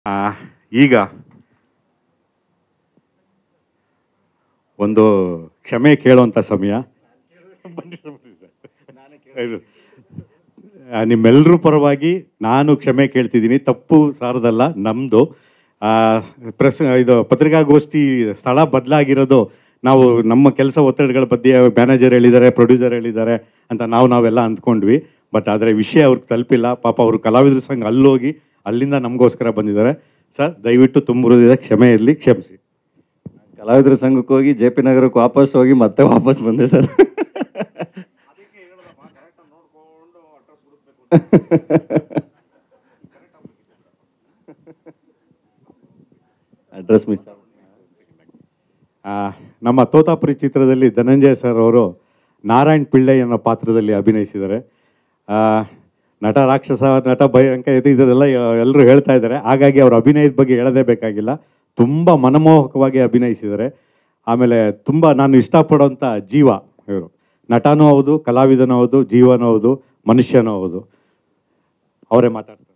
ಆ, ಈಗ ಒಂದು ಕ್ಷಮೆ ಕೇಳುವಂಥ ಸಮಯ ಬನ್ನಿ ಸರ್, ಬನ್ನಿ ಸರ್. ಇದು, ಆ, ನಿಮ್ಮೆಲ್ಲರ ಪರವಾಗಿ ನಾನು ಕ್ಷಮೆ ಕೇಳ್ತಿದ್ದೀನಿ ತಪ್ಪು ಸಾರದಲ್ಲ ನಮ್ಮದು ಪ್ರೆಸ್ ಇದು ಪತ್ರಿಕಾಗೋಷ್ಠಿ ಸ್ಥಳ ಬದಲಾಗಿರೋದು ನಾವು ನಮ್ಮ ಕೆಲಸ ಒತ್ತಡಗಳ ಬಗ್ಗೆ ಮ್ಯಾನೇಜರ್ ಹೇಳಿದ್ದಾರೆ ಪ್ರೊಡ್ಯೂಸರ್ ಹೇಳಿದ್ದಾರೆ ಅಂತ ನಾವು ನಾವೆಲ್ಲ ಅಂದ್ಕೊಂಡ್ವಿ ಬಟ್ ಆದರೆ ವಿಷಯ ಅವ್ರಿಗೆ ತಲುಪಿಲ್ಲ ಪಾಪ ಅವರು ಕಲಾವಿದ್ರ ಸಂಘ ಅಲ್ಲೋಗಿ ಅಲ್ಲಿಂದ ನಮಗೋಸ್ಕರ ಬಂದಿದ್ದಾರೆ ಸರ್ ದಯವಿಟ್ಟು ತುಂಬ ಹೃದಯದ ಕ್ಷಮೆ ಇರಲಿ ಕ್ಷಮಿಸಿ ಕಲಾವಿದರ ಸಂಘಕ್ಕೆ ಹೋಗಿ ಜೆ ಪಿ ನಗರಕ್ಕೆ ವಾಪಸ್ ಹೋಗಿ ಮತ್ತೆ ವಾಪಸ್ ಬಂದೆ ಸರ್ ಅಡ್ರೆಸ್ ಮಿಸ್ ಆ, ನಮ್ಮ ತೋತಾಪುರಿ ಚಿತ್ರದಲ್ಲಿ ಧನಂಜಯ ಸರ್ ಅವರು ನಾರಾಯಣ್ ಪಿಳ್ಳೈ ಅನ್ನೋ ಪಾತ್ರದಲ್ಲಿ ಅಭಿನಯಿಸಿದ್ದಾರೆ ಆ, ನಟ ರಾಕ್ಷಸ ನಟ ಭಯಂಕ ಇದು ಇದೆಲ್ಲ ಎಲ್ಲರೂ ಹೇಳ್ತಾ ಇದ್ದಾರೆ ಹಾಗಾಗಿ ಅವ್ರ ಅಭಿನಯದ ಬಗ್ಗೆ ಹೇಳದೇ ಬೇಕಾಗಿಲ್ಲ ತುಂಬ ಮನಮೋಹಕವಾಗಿ ಅಭಿನಯಿಸಿದ್ದಾರೆ ಆಮೇಲೆ ತುಂಬ ನಾನು ಇಷ್ಟಪಡೋಂಥ ಜೀವ ಇವರು ನಟನೂ ಹೌದು ಕಲಾವಿದನೂ ಹೌದು ಜೀವನೂ ಹೌದು ಮನುಷ್ಯನೂ ಹೌದು ಅವರೇ ಮಾತಾಡ್ತಾರೆ